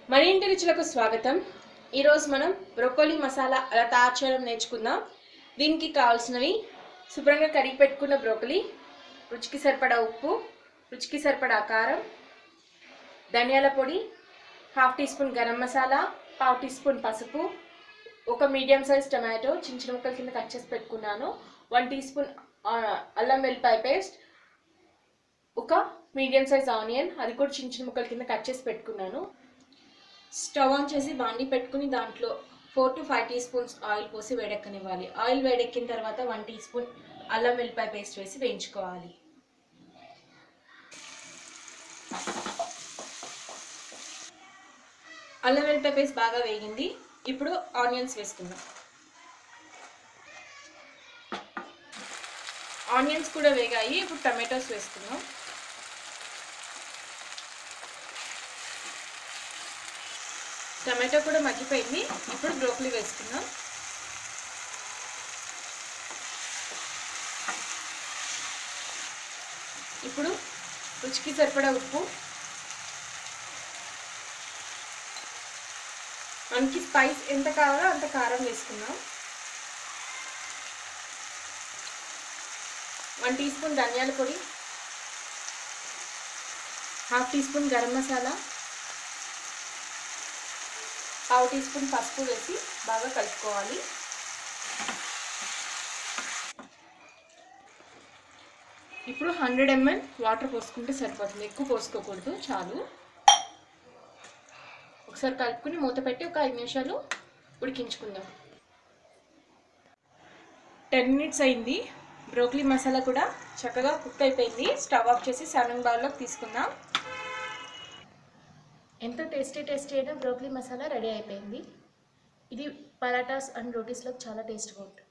మన ఇంటి రుచులకు స్వాగతం ఈరోజు మనం బ్రొకోలీ మసాలా అలా తయారు చేయడం నేర్చుకుందాం దీనికి కావాల్సినవి శుభ్రంగా కడిగి పెట్టుకున్న బ్రోకలీ రుచికి సరిపడా ఉప్పు రుచికి సరిపడా కారం ధనియాల పొడి half teaspoon garam masala పావు టీ స్పూన్ పసుపు ఒక మీడియం సైజ్ టమాటో చిన్న చిన్న ముక్కల కింద కట్ చేసి పెట్టుకున్నాను వన్ టీ స్పూన్ ఆ, అల్లం వెల్లిపాయ పేస్ట్ ఒక మీడియం సైజ్ ఆనియన్ అది కూడా చిన్న చిన్న ముక్కల కింద కట్ చేసి పెట్టుకున్నాను స్టవ్ ఆన్ చేసి బాండి పెట్టుకుని దాంట్లో four to five teaspoons oil పోసి వేడెక్కనివ్వాలి ఆయిల్ వేడెక్కిన తర్వాత వన్ టీ స్పూన్ అల్లం వెల్లిపాయ పేస్ట్ వేసి వేయించుకోవాలి అల్లం వెల్లిపాయ పేస్ట్ బాగా వేగింది ఇప్పుడు ఆనియన్స్ వేసుకుందాం ఆనియన్స్ కూడా వేగాయి ఇప్పుడు టమాటోస్ వేసుకుందాం టమాటో కూడా మగ్గిపోయింది ఇప్పుడు బ్రోకలీ వేసుకుందాం ఇప్పుడు రుచికి సరిపడా ఉప్పు మనకి స్పైస్ ఎంత కావాలో అంత కారం వేసుకుందాం వన్ టీ స్పూన్ ధనియాల పొడి half teaspoon garam masala పావు టీ స్పూన్ పసుపు వేసి బాగా కలుపుకోవాలి ఇప్పుడు హండ్రెడ్ ఎంఎల్ వాటర్ పోసుకుంటే సరిపోతుంది ఎక్కువ పోసుకోకూడదు చాలు ఒకసారి కలుపుకుని మూత పెట్టి ఒక ఐదు నిమిషాలు ఉడికించుకుందాం టెన్ మినిట్స్ అయింది బ్రోకలీ మసాలా కూడా చక్కగా కుక్ అయిపోయింది స్టవ్ ఆఫ్ చేసి సర్వింగ్ బౌల్లోకి తీసుకుందాం ఎంతో టేస్టీ టేస్టీ అయిన బ్రోకలీ మసాలా రెడీ అయిపోయింది ఇది పరాటాస్ అండ్ రోటీస్లోకి చాలా టేస్ట్గా ఉంటుంది